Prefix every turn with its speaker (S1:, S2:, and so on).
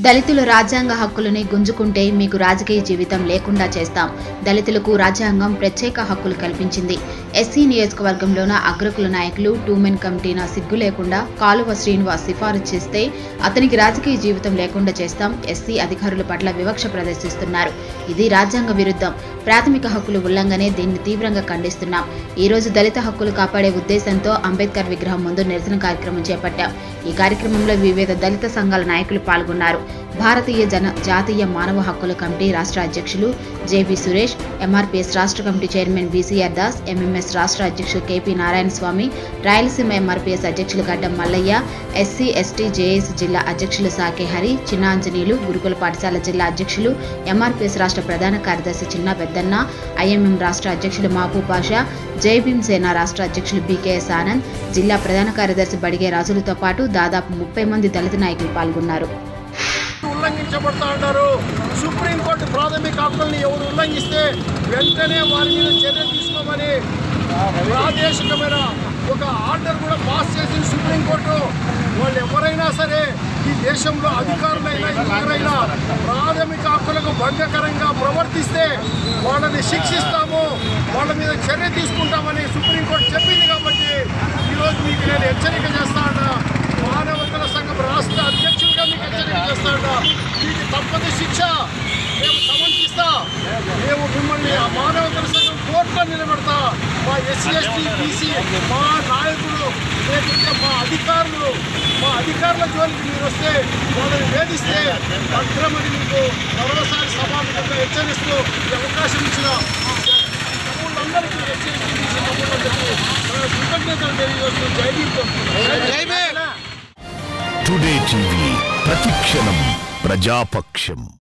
S1: దళితుల రాజ్యాంగ హక్కులని గుంజుకుంటే మీకు రాజకీయ జీవితం లేకుండా చేస్తాం దళితులకు రాజ్యాంగం ప్రత్యేక హక్కులు కల్పించింది ఎస్సీ నియోజకవర్గంలోన అగ్రకుల నాయకులు టూ మెన్ కమిటీన సిగ్గు లేకుండా కాలువ శ్రీనివాస్ సిఫారసు చేస్తే అతనికి రాజకీయ జీవితం లేకుండా చేస్తాం ఎస్సీ అధికారుల పట్ల వివక్ష ప్రదర్శిస్తున్నారు ఇది రాజ్యాంగ విరుద్ధం ప్రాథమిక హక్కులు ఉల్లంఘనే దీన్ని తీవ్రంగా ఖండిస్తున్నాం ఈ రోజు దళిత హక్కులు కాపాడే ఉద్దేశంతో అంబేద్కర్ విగ్రహం ముందు నిరసన కార్యక్రమం చేపట్టాం ఈ కార్యక్రమంలో వివిధ దళిత సంఘాల నాయకులు పాల్గొన్నారు భారతీయ జన జాతీయ మానవ హక్కుల కమిటీ రాష్ట్ర అధ్యక్షులు జేబీ సురేష్ ఎంఆర్పీఎస్ రాష్ట్ర committee chairman BCR Das MMS రాష్ట్ర అధ్యక్షులు కేపీ నారాయణ స్వామి రాయలసీమ ఎంఆర్పీఎస్ అధ్యక్షులు Gaddam Mallayya SC ST JAC జిల్లా అధ్యక్షులు సాకే హరి చిన్నాంజనీయులు గురుకుల పాఠశాల జిల్లా అధ్యక్షులు ఎంఆర్పీఎస్ రాష్ట్ర ప్రధాన కార్యదర్శి చిన్న పెద్దన్న ఐఎంఎం రాష్ట్ర అధ్యక్షులు మహబూబ్ పాషా జై భీమ్ సేన రాష్ట్ర అధ్యక్షులు బీకేఎస్ ఆనంద్ జిల్లా ప్రధాన కార్యదర్శి బడిగే రాజులతో పాటు దాదాపు ముప్పై మంది దళిత నాయకులు పాల్గొన్నారు
S2: ఉల్లంఘించబడతా ఉన్నారు సుప్రీంకోర్టు ప్రాథమిక హక్కుల్ని ఎవరు ఉల్లంఘిస్తే వెంటనే వారి మీద చర్య తీసుకోమని ప్రాదేశికమైన ఒక ఆర్డర్ కూడా పాస్ చేసింది సుప్రీంకోర్టు వాళ్ళు ఎవరైనా సరే ఈ దేశంలో అధికారులైనా ఎవరైనా ప్రాథమిక హక్కులకు భంగకరంగా ప్రవర్తిస్తే వాళ్ళని శిక్షిస్తాము వాళ్ళ మీద చర్య తీసుకుంటామని సుప్రీంకోర్టు చెప్పింది కాబట్టి ఈరోజు మీకు నేను హెచ్చరిక చేస్తా ఉన్నా మానవ హక్కుల సంఘం రాష్ట్ర అధ్యక్షుడిగా మీకు హెచ్చరిక చేస్తా ఉన్నా మీకు తప్పని శిక్ష మేము సమర్పిస్తా మేము మిమ్మల్ని ఆ మానవ హక్కుల సంఘం కోర్టులో నిలబెడతా మా ఎస్సీ ఎస్టీ బీసీ మా నాయకులు లేకుంటే మా అధికారులు మా అధికారుల జోలికి మీరు వస్తే వాళ్ళని వేధిస్తే అక్రమని మీకు మరోసారి సభాముఖంగా హెచ్చరిస్తూ ఈ అవకాశం ఇచ్చిన తమ్ముళ్ళందరికీ ఎస్సీ ఎస్టీ బీసీ తమ్ముళ్ళందరికీ నా కృతజ్ఞతలు తెలియజేస్తూ జై భీమ్
S3: టుడే టీవీ ప్రతిక్షణం ప్రజాపక్షం